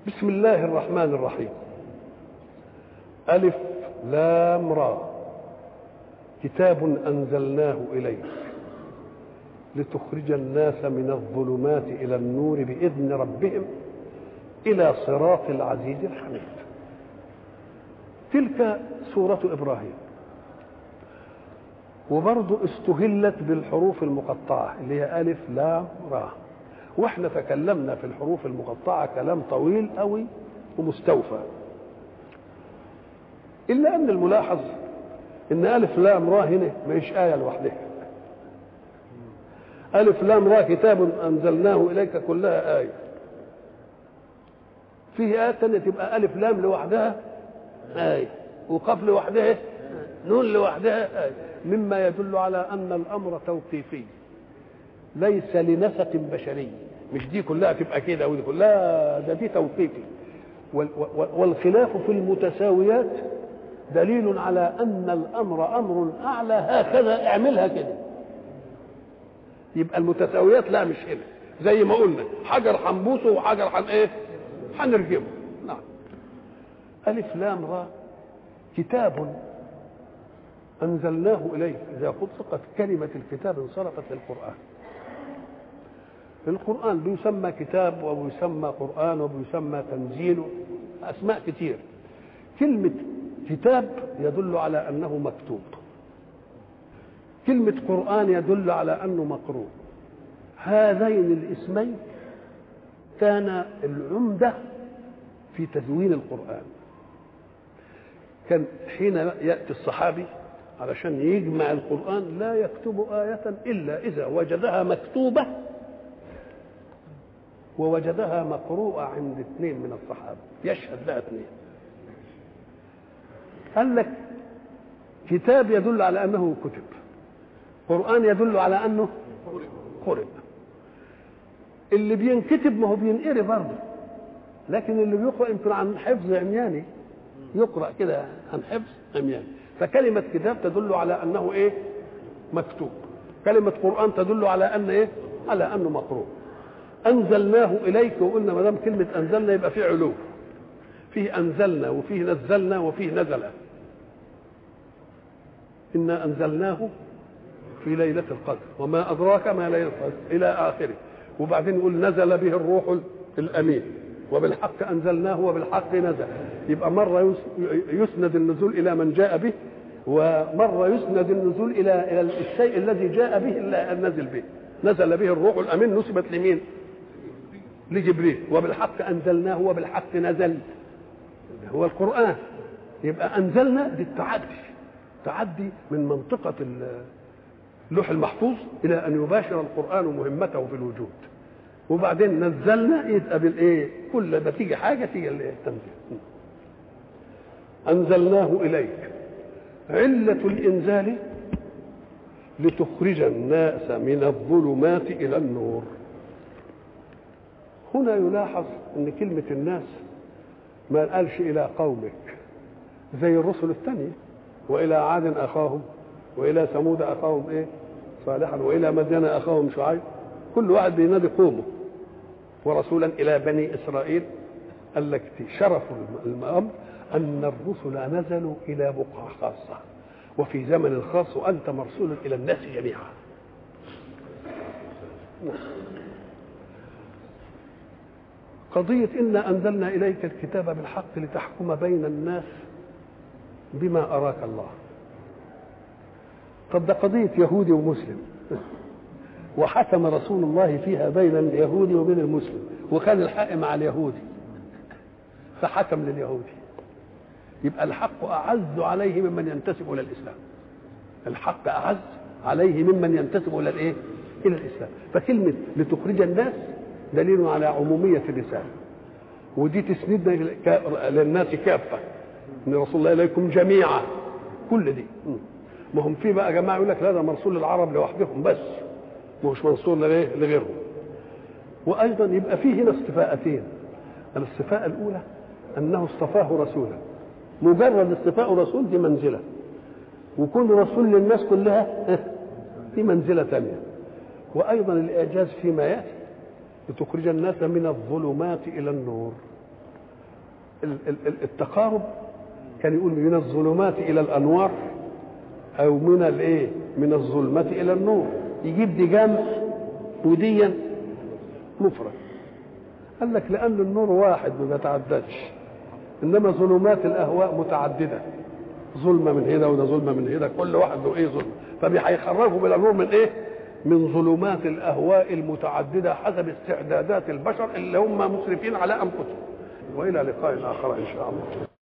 بسم الله الرحمن الرحيم ألف لام را كتاب أنزلناه إليك لتخرج الناس من الظلمات إلى النور بإذن ربهم إلى صراط العزيز الحميد تلك سورة إبراهيم وبرضه استهلت بالحروف المقطعة اللي هي ألف لام را واحنا تكلمنا في الحروف المقطعة كلام طويل قوي ومستوفى إلا أن الملاحظ إن ألف لام را هنا مش آية لوحدها ألف لام را كتاب أنزلناه إليك كلها آية فيه آية تانية تبقى ألف لام لوحدها آية وقف لوحدها نون لوحدها آية مما يدل على أن الأمر توقيفي ليس لنسق بشري مش دي كلها تبقى كده ودي كلها ده دي توقيفي والخلاف في المتساويات دليل على ان الامر امر اعلى هكذا اعملها كده يبقى المتساويات لا مش هنا زي ما قلنا حجر هنبوسه وحجر حن ايه هنرجمه نعم الف لام را كتاب انزلناه اليك اذا اطلقت كلمه الكتاب انصرفت للقران القرآن بيسمى كتاب وبيسمى قرآن وبيسمى تنزيل أسماء كتير كلمة كتاب يدل على أنه مكتوب كلمة قرآن يدل على أنه مقروء هذين الاسمين كان العمدة في تدوين القرآن كان حين يأتي الصحابي علشان يجمع القرآن لا يكتب آية إلا إذا وجدها مكتوبة ووجدها مقروءة عند اثنين من الصحابة يشهد لها اثنين قال لك كتاب يدل على أنه كتب قرآن يدل على أنه قرب اللي بينكتب ما هو بينقري برضه لكن اللي بيقرأ يمكن عن حفظ عمياني يقرأ كده عن حفظ عمياني فكلمة كتاب تدل على أنه إيه مكتوب كلمة قرآن تدل على أن إيه على أنه مقروء انزلناه اليك وقلنا ما دام كلمه انزلنا يبقى فيه علو فيه انزلنا وفيه نزلنا وفيه نزل انا انزلناه في ليله القدر وما ادراك ما ليله القدر الى اخره وبعدين يقول نزل به الروح الامين وبالحق انزلناه وبالحق نزل يبقى مره يسند النزول الى من جاء به ومره يسند النزول الى الى الشيء الذي جاء به النازل به نزل به الروح الامين نسبت لمين؟ لجبريل وبالحق انزلناه وبالحق نزل هو القران يبقى انزلنا دي التعدي تعدي من منطقه اللوح المحفوظ الى ان يباشر القران مهمته في الوجود وبعدين نزلنا يبقى بالايه كل ما تيجي حاجه تيجي التنزيل انزلناه اليك عله الانزال لتخرج الناس من الظلمات الى النور هنا يلاحظ ان كلمه الناس ما قالش الى قومك زي الرسل الثانيه والى عاد اخاهم والى ثمود اخاهم ايه صالحا والى مدين اخاهم شعيب كل واحد بينادي قومه ورسولا الى بني اسرائيل قال لك شرف الامر ان الرسل نزلوا الى بقعه خاصه وفي زمن خاص وانت مرسول الى الناس جميعا قضية إنا أنزلنا إليك الكتاب بالحق لتحكم بين الناس بما أراك الله طب ده قضية يهودي ومسلم وحكم رسول الله فيها بين اليهودي وبين المسلم وكان الحق مع اليهودي فحكم لليهودي يبقى الحق أعز عليه ممن ينتسب إلى الإسلام الحق أعز عليه ممن ينتسب إلى الإيه؟ إلى الإسلام فكلمة لتخرج الناس دليل على عمومية الرسالة ودي تسندنا للناس كافة ان رسول الله اليكم جميعا كل دي ما هم في بقى جماعه يقول لك لا ده مرسول للعرب لوحدهم بس مش منصور لغيرهم وايضا يبقى فيه هنا اصطفاءتين الاصطفاء الاولى انه اصطفاه رسولا مجرد اصطفاء رسول دي منزله وكون رسول للناس كلها دي منزله ثانيه وايضا الاعجاز فيما ياتي لتخرج الناس من الظلمات الى النور ال- ال- ال- التقارب كان يقول من الظلمات الى الانوار او من الايه من الظلمة الى النور يجيب دي جمع وديا مفرد قال لك لان النور واحد ما بيتعددش انما ظلمات الاهواء متعدده ظلمه من هنا وده ظلمه من هنا كل واحد له ايه ظلمه فهيخرجوا من النور من ايه من ظلمات الاهواء المتعدده حسب استعدادات البشر اللي هم مسرفين على انفسهم والى لقاء اخر ان شاء الله